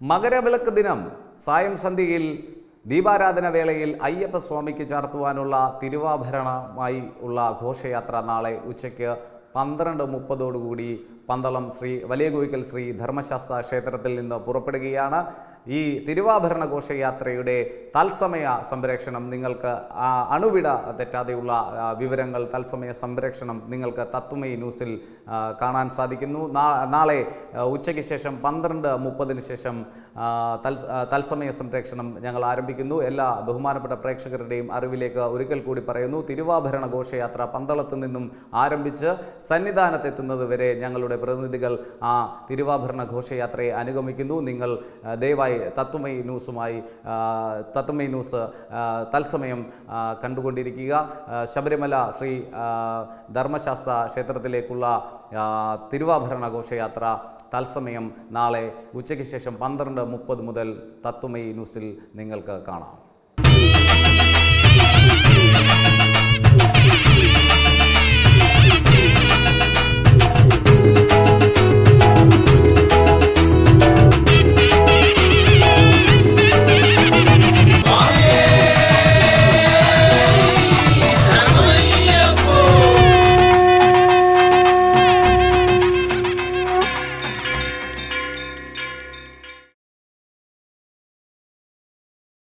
മകരവിളക്ക് ദിനം സായം സന്ധ്യയിൽ ദീപാരാധന വേളയിൽ അയ്യപ്പ സ്വാമിക്ക് ചാർത്തുവാനുള്ള തിരുവാഭരണമായി ഉള്ള ഘോഷയാത്ര നാളെ ഉച്ചയ്ക്ക് പന്ത്രണ്ട് മുപ്പതോടുകൂടി പന്തളം ശ്രീ വലിയ കോയിക്കൽ ശ്രീ ധർമ്മശാസ്ത്ര ക്ഷേത്രത്തിൽ നിന്ന് പുറപ്പെടുകയാണ് ഈ തിരുവാഭരണ ഘോഷയാത്രയുടെ തത്സമയ സംരക്ഷണം നിങ്ങൾക്ക് ആ, അണുവിട തെറ്റാതെയുള്ള ആ, വിവരങ്ങൾ തത്സമയ സംരക്ഷണം നിങ്ങൾക്ക് തത്വമയി ന്യൂസിൽ ആ, കാണാൻ സാധിക്കുന്നു നാ- നാളെ ആ, ഉച്ചയ്ക്ക് ശേഷം പന്ത്രണ്ട് മുപ്പതിന് ശേഷം ആ, തൽ- ആ, തത്സമയ സംരക്ഷണം ഞങ്ങൾ ആരംഭിക്കുന്നു എല്ലാ ബഹുമാനപ്പെട്ട പ്രേക്ഷകരുടെയും അറിവിലേക്ക് ഒരിക്കൽ കൂടി പറയുന്നു തിരുവാഭരണ ഘോഷയാത്ര പന്തളത്ത് നിന്നും ആരംഭിച്ച് സന്നിധാനത്തെത്തുന്നത് വരെ ഞങ്ങളുടെ പ്രതിനിധികൾ ആ തിരുവാഭരണ ഘോഷയാത്രയെ അനുഗമിക്കുന്നു നിങ്ങൾ ആ, ദയവായി തത്വമയി ന്യൂസുമായി ആ, തത്വമയി ന്യൂസ് ആ, തത്സമയം ആ, കണ്ടുകൊണ്ടിരിക്കുക ആ, ശബരിമല ശ്രീ ആ, ധർമ്മശാസ്ത്ര ക്ഷേത്രത്തിലേക്കുള്ള ആ, തിരുവാഭരണ ഘോഷയാത്ര തത്സമയം നാളെ ഉച്ചയ്ക്ക് ശേഷം പന്ത്രണ്ട് മുപ്പത് മുതൽ തത്വമയി ന്യൂസിൽ നിങ്ങൾക്ക് കാണാം